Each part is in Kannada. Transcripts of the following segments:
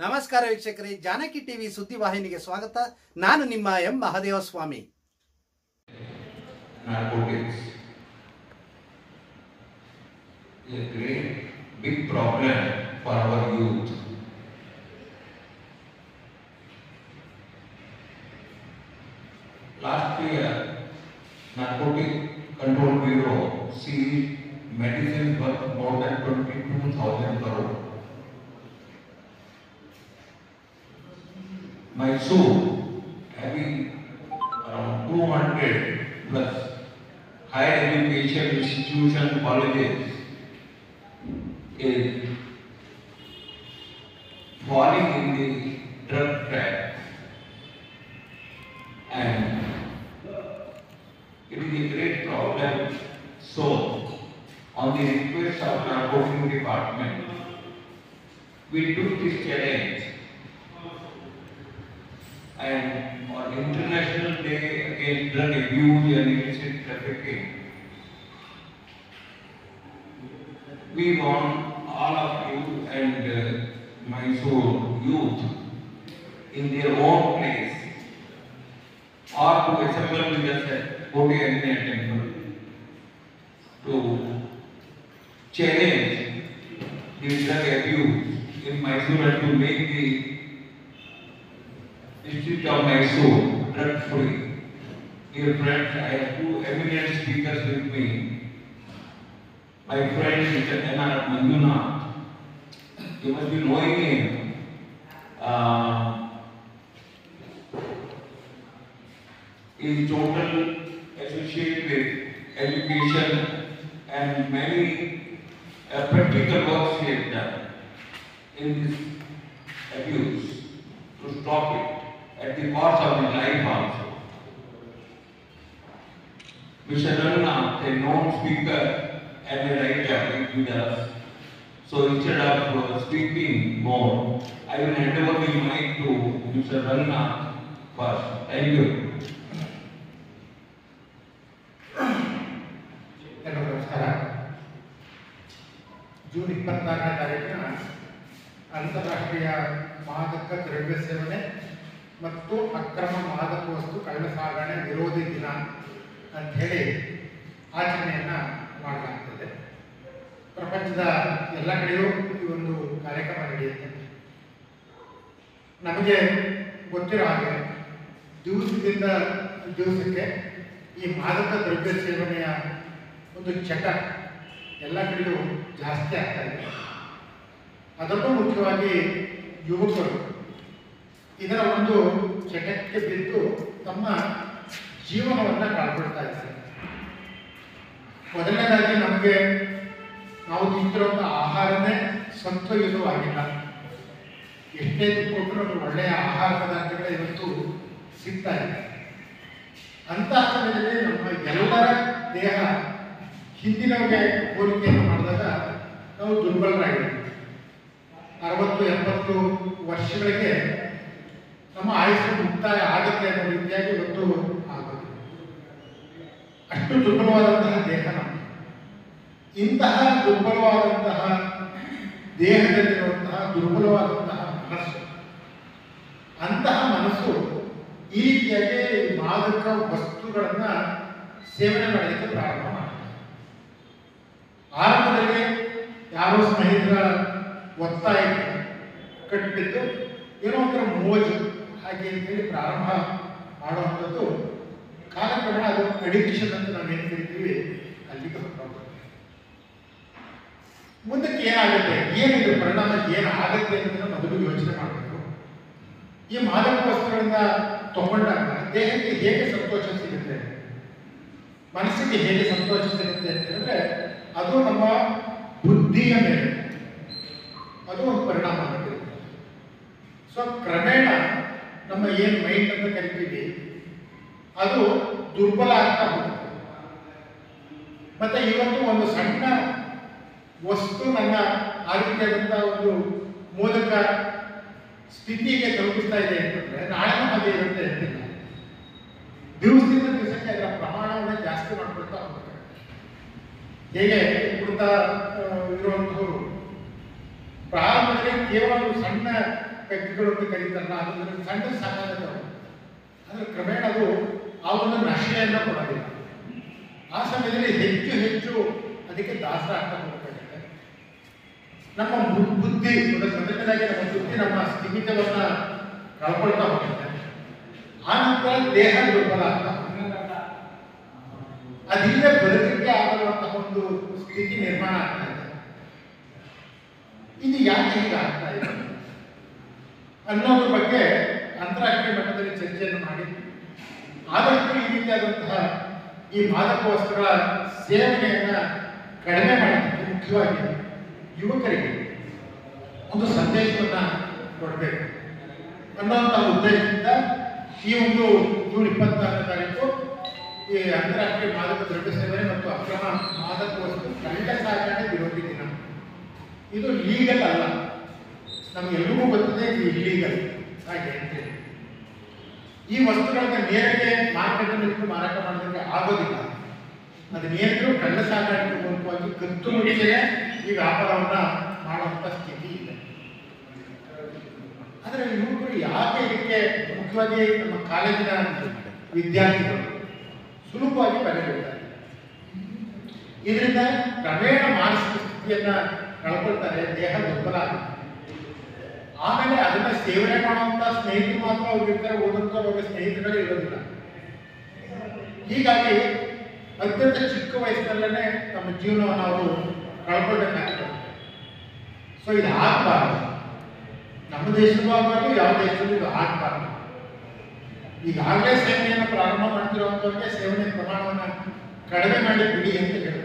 ನಮಸ್ಕಾರ ವೀಕ್ಷಕರೇ ಜಾನಕಿ ಟಿವಿ ಸುದ್ದಿವಾಹಿನಿಗೆ ಸ್ವಾಗತ ನಾನು ನಿಮ್ಮ M Mahadeva Swamy narcotics. A great big problem for our youth. Last year, Narcotic Control Bureau seized medicines worth more than 22,000 crore. Mysore, having around 200 plus higher education institution colleges, is falling in the drug trap. And it is a great problem. So, on the request of narcotic department, we took this challenge and on International Day Against Drug Abuse and Illicit Trafficking, we want all of you and uh, Mysore youth in their own place or to assemble with us at Bodhi Anjana Temple to challenge the drug abuse in Mysore and to make the District of Mysore drug free. Dear friends, I have two eminent speakers with me. My friend Mr. N.R. Manjunath. You must be knowing him. Uh, is total associated with education and many uh, practical works he has done in this abuse to stop it at the cost of his life also. Mr. Ranna, a known speaker and a writer, is with us. So instead of uh, speaking more, I will hand over the mic to Mr. Ranna first. Thank you. ಎಲ್ಲರಿಗೂ ನಮಸ್ಕಾರ ಜೂನ್ ಇಪ್ಪತ್ನಾಲ್ಕನೇ ತಾರೀಕಿನ ಅಂತಾರಾಷ್ಟ್ರೀಯ ಮಾದಕ ದ್ರವ್ಯ ಸೇವನೆ ಮತ್ತು ಅಕ್ರಮ ಮಾದಕ ವಸ್ತು ಕಳ್ಳ ಸಾಗಣೆ ವಿರೋಧಿ ದಿನ ಅಂತ ಹೇಳಿ ಆಚರಣೆಯನ್ನು ಮಾಡಲಾಗ್ತದೆ ಪ್ರಪಂಚದ ಎಲ್ಲ ಕಡೆಯೂ ಈ ಒಂದು ಕಾರ್ಯಕ್ರಮ ನಡೆಯುತ್ತೆ ನಮಗೆ ಗೊತ್ತಿರೋ ಹಾಗೆ ದಿವಸದಿಂದ ದಿವಸಕ್ಕೆ ಈ ಮಾದಕ ದ್ರವ್ಯ ಸೇವನೆಯ ಒಂದು ಚಟ ಎಲ್ಲ ಕಡೆಯೂ ಜಾಸ್ತಿ ಆಗ್ತಾ ಇದೆ ಅದರಲ್ಲೂ ಮುಖ್ಯವಾಗಿ ಯುವಕರು ಇದರ ಒಂದು ಚಟಕ್ಕೆ ಬಿದ್ದು ತಮ್ಮ ಜೀವನವನ್ನು ಕಳ್ಕೊಳ್ತಾ ಇದ್ದಾರೆ ಮೊದಲನೇದಾಗಿ ನಮಗೆ ನಾವು ತಿಂತಿರುವಂಥ ಆಹಾರನೇ ಸಂತೋಷವಾಗಿಲ್ಲ ಎಷ್ಟೇ ಕೊಟ್ಟರು ನಮಗೆ ಒಳ್ಳೆಯ ಆಹಾರ ಪದಾರ್ಥಗಳೇ ಇವತ್ತು ಸಿಗ್ತಾ ಇದೆ ಅಂತಹ ಸಮಯದಲ್ಲಿ ನಮ್ಮ ಎಲ್ಲರ ದೇಹ ಹಿಂದಿನವರಿಗೆ ಹೋಲಿಕೆಯನ್ನು ಮಾಡಿದಾಗ ನಾವು ದುರ್ಬಲರಾಗಿದ್ದೀವಿ ಅರವತ್ತು ಎಪ್ಪತ್ತು ವರ್ಷಗಳಿಗೆ ನಮ್ಮ ಆಯುಷ್ಯ ಮುಕ್ತಾಯ ಆಗುತ್ತೆ ಅನ್ನೋ ರೀತಿಯಾಗಿ ಇವತ್ತು ಆಗೋದು ಅಷ್ಟು ದುರ್ಬಲವಾದಂತಹ ದೇಹ ನಮ್ಮದು ಇಂತಹ ದುರ್ಬಲವಾದಂತಹ ದೇಹದಲ್ಲಿರುವಂತಹ ದುರ್ಬಲವಾದಂತಹ ಮನಸ್ಸು ಅಂತಹ ಮನಸ್ಸು ಈ ರೀತಿಯಾಗಿ ಮಾದಕ ವಸ್ತುಗಳನ್ನ ಸೇವನೆ ಮಾಡೋದಕ್ಕೆ ಪ್ರಾರಂಭ ಮಾಡ್ತಾರೆ ಆರಂಭದಲ್ಲಿ ಯಾರೋ ಸ್ನೇಹಿತರ ಒತ್ತಾಯಕ್ಕೆ ಕಟ್ಟಿಬಿದ್ದು ಏನೋ ಒಂಥರ ಮೋಜು ಹಾಗೆ ಅಂತೇಳಿ ಪ್ರಾರಂಭ ಮಾಡುವಂಥದ್ದು ಕಾಲಕ್ರಮೇಣ ಅದು ಅಡಿಕ್ಷನ್ ಅಂತ ನಾವು ಏನು ಕರಿತೀವಿ ಅಲ್ಲಿಗೆ ಹೋಗ್ಬೋದು ಮುಂದಕ್ಕೆ ಏನಾಗುತ್ತೆ ಏನಿದು ಪರಿಣಾಮ ಏನಾಗುತ್ತೆ ಅನ್ನೋದನ್ನ ಮೊದಲು ಯೋಚನೆ ಮಾಡಬೇಕು ಈ ಮಾದಕ ವಸ್ತುಗಳಿಂದ ತಗೊಂಡಾಗ ದೇಹಕ್ಕೆ ಹೇಗೆ ಸಂತೋಷ ಸಿಗುತ್ತೆ ಮನಸ್ಸಿಗೆ ಹೇಗೆ ಸಂತೋಷ ಸಿಗುತ್ತೆ ಅಂತ ಹೇಳಿದ್ರೆ ಅದು ನಮ್ಮ ಬುದ್ಧಿಯ ಮೇಲೆ ಅದು ಒಂದು ಪರಿಣಾಮ ಆಗುತ್ತೆ ಸೊ ಕ್ರಮೇಣ ನಮ್ಮ ಏನು ಮೈಂಡ್ ಅಂತ ಕರಿತೀವಿ ಅದು ದುರ್ಬಲ ಆಗ್ತಾ ಹೋಗುತ್ತೆ ಮತ್ತೆ ಇವತ್ತು ಒಂದು ಸಣ್ಣ ವಸ್ತು ನನ್ನ ಆ ರೀತಿಯಾದಂಥ ಒಂದು ಮೋದಕ ಸ್ಥಿತಿಗೆ ತಲುಪಿಸ್ತಾ ಇದೆ ಅಂತಂದ್ರೆ ನಾಳೆನೂ ಹಾಗೆ ಇರುತ್ತೆ ಅಂತಿಲ್ಲ ದಿವಸದಿಂದ ದಿವಸಕ್ಕೆ ಅದರ ಪ್ರಮಾಣವನ್ನು ಜಾಸ್ತಿ ಮಾಡ್ಕೊಳ್ತಾ ಹೋಗ್ತಾರೆ ಹೇಗೆ ಕುಡಿತಾ ಇರುವಂಥವ್ರು ಪ್ರಾರಂಭದಲ್ಲಿ ಕೇವಲ ಒಂದು ಸಣ್ಣ ಪೆಗ್ಗಳು ಅಂತ ಕರೀತಾರಲ್ಲ ಅದನ್ನ ಸಣ್ಣ ಸಾಕಾಗತ್ತವು ಆದರೆ ಕ್ರಮೇಣ ಅದು ಆ ಒಂದು ನಶೆಯನ್ನು ಕೊಡೋದಿಲ್ಲ ಆ ಸಮಯದಲ್ಲಿ ಹೆಚ್ಚು ಹೆಚ್ಚು ಅದಕ್ಕೆ ದಾಸರ ಆಗ್ತಾ ಹೋಗ್ಬೇಕಾಗುತ್ತೆ ನಮ್ಮ ಬು- ಬುದ್ಧಿ ಮೊದಲನೇದಾಗಿ ನಮ್ಮ ಬುದ್ಧಿ ನಮ್ಮ ಸ್ಥಿಮಿತವನ್ನ ಕಳ್ಕೊಳ್ತಾ ಹೋಗುತ್ತೆ ಆ ನಂತರ ದೇಹ ದುರ್ಬಲ ಆಗ್ತಾ ಹೋಗುತ್ತೆ. ಅದಿಲ್ಲದೆ ಬದುಕಕ್ಕೆ ಆಗಲ್ವಂತಹ ಒಂದು ಸ್ಥಿತಿ ನಿರ್ಮಾಣ ಆಗ್ತಾ ಇದೆ ಇದು ಯಾಕೆ ಹೀಗೆ ಆಗ್ತಾ ಇದೆ ಅನ್ನೋದ್ರ ಬಗ್ಗೆ ಅಂತಾರಾಷ್ಟ್ರೀಯ ಮಟ್ಟದಲ್ಲಿ ಚರ್ಚೆಯನ್ನು ಮಾಡಿ ಆದಷ್ಟು ಈ ರೀತಿಯಾದಂತಹ ಈ ಮಾದಕ ವಸ್ತುಗಳ ಸೇವನೆಯನ್ನ ಕಡಿಮೆ ಮಾಡೋದಕ್ಕೆ ಮುಖ್ಯವಾಗಿ ಯುವಕರಿಗೆ ಒಂದು ಸಂದೇಶವನ್ನ ಕೊಡಬೇಕು ಅನ್ನೋಂತಹ ಉದ್ದೇಶದಿಂದ ಈ ಒಂದು ಜೂನ್ ಇಪ್ಪತ್ನಾಲ್ಕನೇ ತಾರೀಕು ಈ ಅಂತಾರಾಷ್ಟ್ರೀಯ ಮಾದಕ ದ್ರವ್ಯ ಸೇವನೆ ಮತ್ತು ಅಕ್ರಮ ಮಾದಕ ವಸ್ತು ಕಳ್ಳ ಸಾಗಣೆ ವಿರೋಧಿ ದಿನ ಇದು ಲೀಗಲ್ ಅಲ್ಲ ನಮಗೆಲ್ಲರಿಗೂ ಗೊತ್ತಿದೆ ಇದು ಇಲ್ಲೀಗಲ್ ಹಾಗೆ ಅಂತೇಳಿ ಈ ವಸ್ತುಗಳನ್ನ ನೇರಕ್ಕೆ ಮಾರ್ಕೆಟ್ನಲ್ಲಿ ಇಟ್ಟು ಮಾರಾಟ ಮಾಡೋದಕ್ಕೆ ಆಗೋದಿಲ್ಲ ಅದನ್ನೇನಿದ್ರು ಕಳ್ಳ ಸಾಗಾಣಿಕೆ ಮೂಲಕವಾಗಿ ಕತ್ತು ಮುಚ್ಚಿಯೇ ಈ ವ್ಯಾಪಾರವನ್ನ ಮಾಡುವಂತ ಸ್ಥಿತಿ ಇದೆ ಆದರೆ ಯುವಕರು ಯಾಕೆ ಇದಕ್ಕೆ ಮುಖ್ಯವಾಗಿ ನಮ್ಮ ಕಾಲೇಜಿನ ವಿದ್ಯಾರ್ಥಿಗಳು ಸುಲಭವಾಗಿ ಬೆಲೆ ಬೀಳ್ತಾರೆ ಇದರಿಂದ ಕ್ರಮೇಣ ಮಾನಸಿಕ ಸ್ಥಿತಿಯನ್ನ ಕಳ್ಕೊಳ್ತಾರೆ ದೇಹ ದುರ್ಬಲ ಆಗುತ್ತೆ ಆಮೇಲೆ ಅದನ್ನ ಸೇವನೆ ಮಾಡುವಂತ ಸ್ನೇಹಿತರು ಮಾತ್ರ ಅವ್ರಿಗೆ ಇರ್ತಾರೆ ಓದಂತ ಅವ್ರಿಗೆ ಸ್ನೇಹಿತರುಗಳೇ ಇರೋದಿಲ್ಲ ಹೀಗಾಗಿ ಅತ್ಯಂತ ಚಿಕ್ಕ ವಯಸ್ಸಿನಲ್ಲೇ ನಮ್ಮ ಜೀವನವನ್ನು ಅವರು ಕಳ್ಕೊಳ್ಬೇಕಾಗ್ತದೆ ಸೊ ಇದು ಆಗಬಾರ್ದು ನಮ್ಮ ದೇಶದಲ್ಲೂ ಆಗಬಾರ್ದು ಯಾವ ದೇಶದಲ್ಲೂ ಇದು ಆಗಬಾರ್ದು ಈಗಾಗಲೇ ಸೇವನೆಯನ್ನು ಪ್ರಾರಂಭ ಮಾಡ್ತಿರುವಂಥವ್ರಿಗೆ ಸೇವನೆ ಪ್ರಮಾಣವನ್ನು ಕಡಿಮೆ ಮಾಡಿ ಬಿಡಿ ಅಂತ ಹೇಳಬೇಕು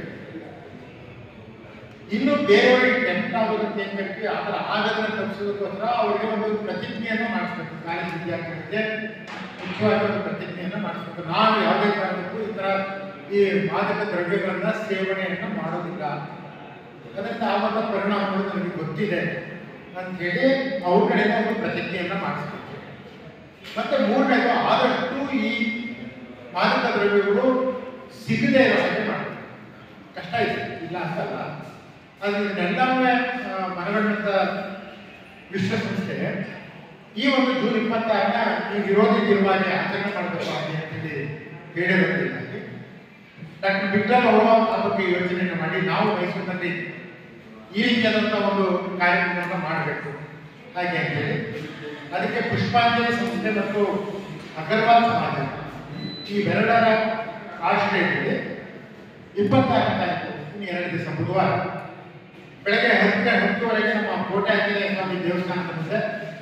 ಇನ್ನು ಬೇರೆಯವರಿಗೆ ಟೆಂಪ್ಟ್ ಆಗೋದಕ್ಕೆ ಏನ್ ಕರಿತೀವಿ ಆ ಥರ ಆಗೋದನ್ನ ತಪ್ಪಿಸೋದಕ್ಕೋಸ್ಕರ ಅವರಿಗೆ ಒಂದು ಪ್ರತಿಜ್ಞೆಯನ್ನು ಮಾಡಿಸ್ಬೇಕು ಕಾಲೇಜ್ ವಿದ್ಯಾರ್ಥಿಗಳಿಗೆ ಮುಖ್ಯವಾಗಿ ಒಂದು ಪ್ರತಿಜ್ಞೆಯನ್ನು ಮಾಡಿಸ್ಬೇಕು ನಾವು ಯಾವುದೇ ಕಾರಣಕ್ಕೂ ಈ ಥರ ಈ ಮಾದಕ ದ್ರವ್ಯಗಳನ್ನ ಸೇವನೆಯನ್ನು ಮಾಡೋದಿಲ್ಲ ಅದರಿಂದ ಆಗುವಂಥ ಪರಿಣಾಮಗಳು ನನಗೆ ಗೊತ್ತಿದೆ ಅಂತ ಹೇಳಿ ಅವ್ರ ಕಡೆಯಿಂದ ಒಂದು ಪ್ರತಿಜ್ಞೆಯನ್ನು ಮಾಡಿಸ್ಬೇಕು ಮತ್ತೆ ಮೂರನೇದು ಆದಷ್ಟು ಈ ಮಾದಕ ದ್ರವ್ಯಗಳು ಸಿಗದೇ ಇರೋ ಹಾಗೆ ಮಾಡಬೇಕು ಕಷ್ಟ ಇದೆ ಇಲ್ಲ ಅಂತಲ್ಲ ಅದು ಇದನ್ನೆಲ್ಲವೇ ಆ, ಮನಗಂಡಂತ ವಿಶ್ವಸಂಸ್ಥೆ ಈ ಒಂದು ಜೂನ್ ಇಪ್ಪತ್ತಾರನ ಈ ವಿರೋಧಿ ದಿನವಾಗಿ ಆಚರಣೆ ಮಾಡಬೇಕು ಹಾಗೆ ಅಂತೇಳಿ ಹೇಳಿರೋದ್ರಿಂದಾಗಿ ಡಾಕ್ಟರ್ ಬಿಟ್ಟಲ್ ಅವರು ಆ ಬಗ್ಗೆ ಯೋಚನೆಯನ್ನು ಮಾಡಿ ನಾವು ಮೈಸೂರಿನಲ್ಲಿ ಈ ರೀತಿಯಾದಂಥ ಒಂದು ಕಾರ್ಯಕ್ರಮವನ್ನು ಮಾಡಬೇಕು ಹಾಗೆ ಅಂತೇಳಿ ಅದಕ್ಕೆ ಪುಷ್ಪಾಂಜಲಿ ಸಂಸ್ಥೆ ಮತ್ತು ಅಗರ್ವಾಲ್ ಸಮಾಜ ಈ ಬೆರಡರ ಆಶ್ರಯದಲ್ಲಿ ಇಪ್ಪತ್ತಾರನೇ ತಾರೀಕು ಇನ್ನು ಎರಡು ದಿವಸ ಬುಧವಾರ ಬೆಳಗ್ಗೆ ಹತ್ತು ಹತ್ತುವರೆಗೆ ನಮ್ಮ ಕೋಟೆ ಆಂಜನೇಯ ಸ್ವಾಮಿ ದೇವಸ್ಥಾನದ ಮುಂದೆ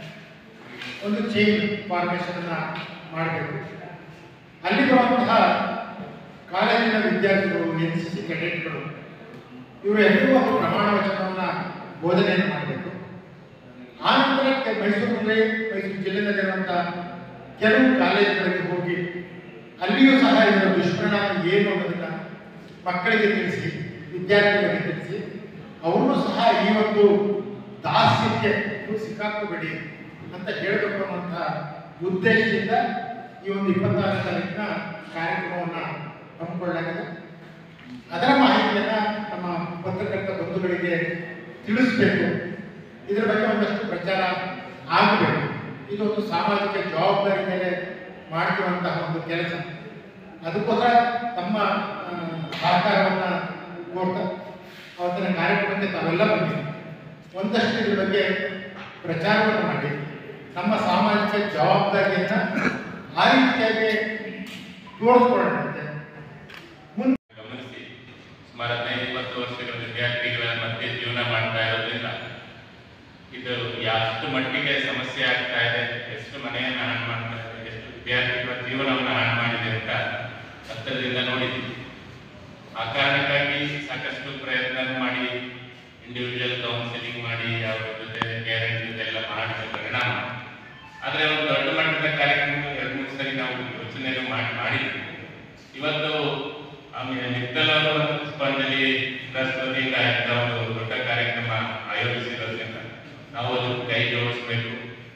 ಒಂದು ಚೈನ್ ಫಾರ್ಮೇಶನ್ ಅನ್ನ ಮಾಡಬೇಕು ಅಲ್ಲಿ ಬರುವಂತಹ ಕಾಲೇಜಿನ ವಿದ್ಯಾರ್ಥಿಗಳು ಎನ್ ಸಿ ಸಿ ಕೆಡೆಟ್ಗಳು ಇವರು ಎಲ್ಲರೂ ಒಂದು ಪ್ರಮಾಣ ವಚನವನ್ನ ಬೋಧನೆಯನ್ನು ಮಾಡಬೇಕು ಆ ನಂತರ ಕೆ- ಮೈಸೂರಿನಲ್ಲಿ ಮೈಸೂರು ಜಿಲ್ಲೆಯಲ್ಲಿರುವಂತಹ ಕೆಲವು ಕಾಲೇಜುಗಳಿಗೆ ಹೋಗಿ ಅಲ್ಲಿಯೂ ಸಹ ಇದರ ದುಷ್ಪರಿಣಾಮ ಏನು ಅನ್ನೋದನ್ನ ಮಕ್ಕಳಿಗೆ ತಿಳಿಸಿ ವಿದ್ಯಾರ್ಥಿಗಳಿಗೆ ತಿಳಿಸಿ ಅವರು ಸಹ ಈ ಒಂದು ದಾಸ್ಯಕ್ಕೆ ನೀವು ಸಿಕ್ಕಾಕೋಬೇಡಿ ಅಂತ ಹೇಳಬೇಕು ಅನ್ನುವಂತಹ ಉದ್ದೇಶದಿಂದ ಈ ಒಂದು ಇಪ್ಪತ್ತಾರನೇ ತಾರೀಕಿನ ಕಾರ್ಯಕ್ರಮವನ್ನ ಹಮ್ಮಿಕೊಳ್ಳಲಾಗಿದೆ ಅದರ ಮಾಹಿತಿಯನ್ನ ನಮ್ಮ ಪತ್ರಕರ್ತ ಬಂಧುಗಳಿಗೆ ತಿಳಿಸಬೇಕು ಇದರ ಬಗ್ಗೆ ಒಂದಷ್ಟು ಪ್ರಚಾರ ಆಗಬೇಕು ಇದೊಂದು ಸಾಮಾಜಿಕ ಜವಾಬ್ದಾರಿ ಮೇಲೆ ಮಾಡಿರುವಂತಹ ಒಂದು ಕೆಲಸ ಅದಕ್ಕೋಸ್ಕರ ತಮ್ಮ ಆ, ಸಹಕಾರವನ್ನ ಕೋರ್ತಾ ಅವತ್ತಿನ ಕಾರ್ಯಕ್ರಮಕ್ಕೆ ತಾವೆಲ್ಲ ಬನ್ನಿ ಒಂದಷ್ಟು ಇದ್ರ ಬಗ್ಗೆ ಪ್ರಚಾರವನ್ನು ಮಾಡಿ ನಮ್ಮ ಸಾಮಾಜಿಕ ಜವಾಬ್ದಾರಿಯನ್ನ ಆ ರೀತಿಯಾಗಿ ತೋರಿಸ್ಕೊಳ್ಳೋಣಂತೆ ಮುಂದೆ ಗಮನಿಸಿ ಸುಮಾರು ಹದಿನೈದು ಇಪ್ಪತ್ತು ವರ್ಷಗಳ ವಿದ್ಯಾರ್ಥಿಗಳ ಮಧ್ಯೆ ಜೀವನ ಮಾಡ್ತಾ ಇರೋದ್ರಿಂದ ಇದು ಎಷ್ಟು ಮಟ್ಟಿಗೆ ಸಮಸ್ಯೆ ಆಗ್ತಾ ಇದೆ ಎಷ್ಟು ಮನೆಯನ್ನ ಹಾಳು ಮಾಡ್ತಾ ಇದೆ ಎಷ್ಟು ವಿದ್ಯಾರ್ಥಿಗಳ ಜೀವನವನ್ನು ಹಾಳು ಮಾಡಿದೆ ಅಂತ ಹತ್ತಿರದಿಂದ ನೋಡಿದ್ವಿ ಆ ಕಾರಣಕ್ಕಾಗಿ ಸಾಕಷ್ಟು ಪ್ರಯತ್ನ ಮಾಡಿ ಇಂಡಿವಿಜುವಲ್ ಕೌನ್ಸಿಲಿಂಗ್ ಮಾಡಿ ಅವ್ರ ಜೊತೆ ಗ್ಯಾರಂಟಿ ಎಲ್ಲ ಮಾಡಿದ ಪರಿಣಾಮ ಆದರೆ ಒಂದು ದೊಡ್ಡ ಮಟ್ಟದ ಕಾರ್ಯಕ್ರಮ ಎರಡು ಮೂರು ಸರಿ ನಾವು ಯೋಚನೆಯನ್ನು ಮಾಡಿ ಮಾಡಿದ್ವಿ ಇವತ್ತು ಆಮೇಲೆ ನಿತ್ತಲ್ ಅವರು ಒಂದು ಪುಷ್ಪಾಂಜಲಿ ಸರಸ್ವತಿ ಕಾರ್ಯಕ್ರಮ ಒಂದು ದೊಡ್ಡ ಕಾರ್ಯಕ್ರಮ ಆಯೋಜಿಸಿರೋದ್ರಿಂದ ನಾವು ಅದಕ್ಕೆ ಕೈ ಜೋಡಿಸ್ಬೇಕು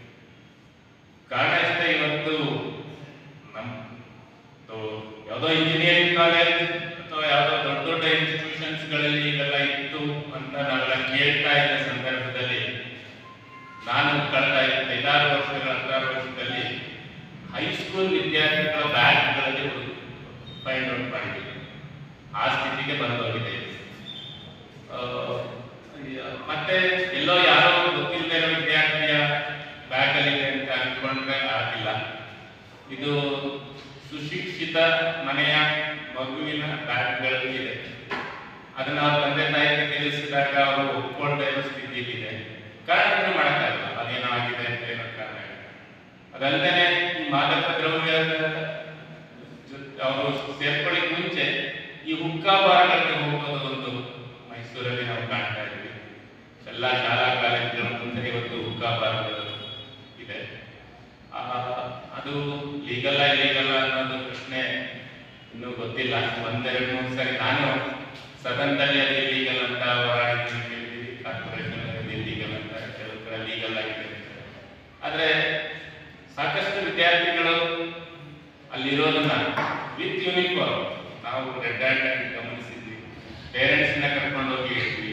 ಕಾರಣ ಇಷ್ಟೇ ಇವತ್ತು ನಮ್ ಇದು ಯಾವುದೋ ಇಂಜಿನಿಯರಿಂಗ್ ಕಾಲೇಜ್ ಅಥವಾ ಯಾವುದೋ ದೊಡ್ಡ ದೊಡ್ಡ ಇನ್ಸ್ಟಿಟ್ಯೂಷನ್ಸ್ ಗಳಲ್ಲಿ ಇದೆಲ್ಲ ಇತ್ತು ಅಂತ ನಾವೆಲ್ಲ ಕೇಳ್ತಾ ಇದ್ದ ಸಂದರ್ಭದಲ್ಲಿ ನಾನು ಕಳೆದ ಐದಾರು ವರ್ಷಗಳ ಹತ್ತಾರು ವರ್ಷದಲ್ಲಿ ಹೈಸ್ಕೂಲ್ ವಿದ್ಯಾರ್ಥಿಗಳ ಬ್ಯಾಗ್ಗಳಲ್ಲಿ ಫೈಂಡ್ ಔಟ್ ಮಾಡಿದ್ದೀವಿ ಆ ಸ್ಥಿತಿಗೆ ಬಂದೋಗಿದೆ ಆ, ಈ- ಮತ್ತೆ ಎಲ್ಲೋ ಯಾರೋ ಗೊತ್ತಿಲ್ಲದೆ ಇರೋ ವಿದ್ಯಾರ್ಥಿಯ ಬ್ಯಾಗಲ್ಲಿದೆ ಅಂತ ಅನ್ಕೊಂಡ್ರೆ ಆಗಿಲ್ಲ ಇದು ಸುಶಿಕ್ಷಿತ ಮನೆಯ ಮಗುವಿನ ಬ್ಯಾಗ್ಗಳಲ್ಲಿ ಇದೆ ಅದನ್ನ ಅವ್ರ ತಂದೆ ತಾಯಿಗೆ ತಿಳಿಸಿದಾಗ ಅವರು ಒಪ್ಕೊಳ್ತಾ ಇರೋ ಸ್ಥಿತಿಯಲ್ಲಿದೆ ಕಾರಣ ಏನು ಮಾಡೋಕ್ಕಾಗಲ್ಲ ಅದೇನೋ ಆಗಿದೆ ಅಂತ ಏನೋ ಕಾರಣ ಇಲ್ಲ. ಅದಲ್ಲದೆ ಈ ಮಾದಕ ದ್ರವ್ಯದ ಅವರು ಸೇರ್ಕೊಳ್ಳಿಕ್ ಮುಂಚೆ ಈ ಹುಕ್ಕಾ ಬಾರ್ಗಳಿಗೆ ಹೋಗೋದು ಒಂದು ಮೈಸೂರಲ್ಲಿ ನಾವು ಕಾಣ್ತಾ ಇದ್ದೀವಿ ಎಲ್ಲ ಶಾಲಾ ಕಾಲೇಜುಗಳ ಮುಂದೆ ಇವತ್ತು ಹುಕ್ಕಾ ಬಾರ್ಗಳು ಇದೆ ಆ, ಅದು ಲೀಗಲ್ಲ ಇಲ್ಲೀಗಲ್ಲ ಅನ್ನೋದು ಪ್ರಶ್ನೆ ಇನ್ನೂ ಗೊತ್ತಿಲ್ಲ ಒಂದೆರಡು ಮೂರು ಸರಿ ನಾನು ಸದನದಲ್ಲಿ ಅದು ಇಲ್ಲೀಗಲ್ ಅಂತ ಹೋರಾಡಿದ್ದೀನಿ ಕೇಳಿದ್ದೀವಿ ಕಾರ್ಪೊರೇಷನ್ ಅದು ಇಲ್ಲೀಗಲ್ ಅಂತ ಕೆಲವು ಕಡೆ ಲೀಗಲ್ ಆಗಿದೆ ಅಂತ. ಆದ್ರೆ ಸಾಕಷ್ಟು ವಿದ್ಯಾರ್ಥಿಗಳು ಅಲ್ಲಿರೋದನ್ನ ವಿತ್ ಯೂನಿಫಾರ್ಮ್ ನಾವು ರೆಡ್ ಹ್ಯಾಂಡ್ ಆಗಿ ಗಮನಿಸಿದ್ವಿ ಪೇರೆಂಟ್ಸ್ನ ಕರ್ಕೊಂಡು ಹೋಗಿ ಹೇಳ್ತೀವಿ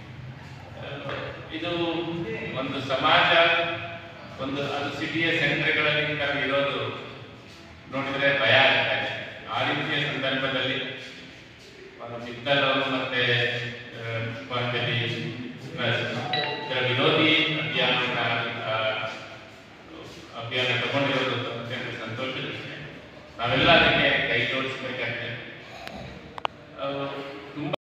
ಇದು ಒಂದು ಸಮಾಜ ಒಂದು ಅದು ಸಿಟಿಯ ಸೆಂಟರ್ಗಳಲ್ಲಿ ಇರೋದು ನೋಡಿದ್ರೆ ಭಯ ಆಗ್ತಾ ಇದೆ ಆ ರೀತಿಯ ಸಂದರ್ಭದಲ್ಲಿ ಒಂದು ಮಿತ್ತಲ್ ಅವರು ಮತ್ತೆ ಆ, ಪುಷ್ಪಾಂಜಲಿ ಪ್ಲಸ್ ಇದರ ವಿರೋಧಿ ಅಭಿಯಾನ ಆ, ಅಭಿಯಾನ ತಗೊಂಡಿರೋದು ಅತ್ಯಂತ ಸಂತೋಷದ ವಿಷಯ ನಾವೆಲ್ಲ ಅದಕ್ಕೆ ಕೈ ಜೋಡಿಸಬೇಕಾಗಿದೆ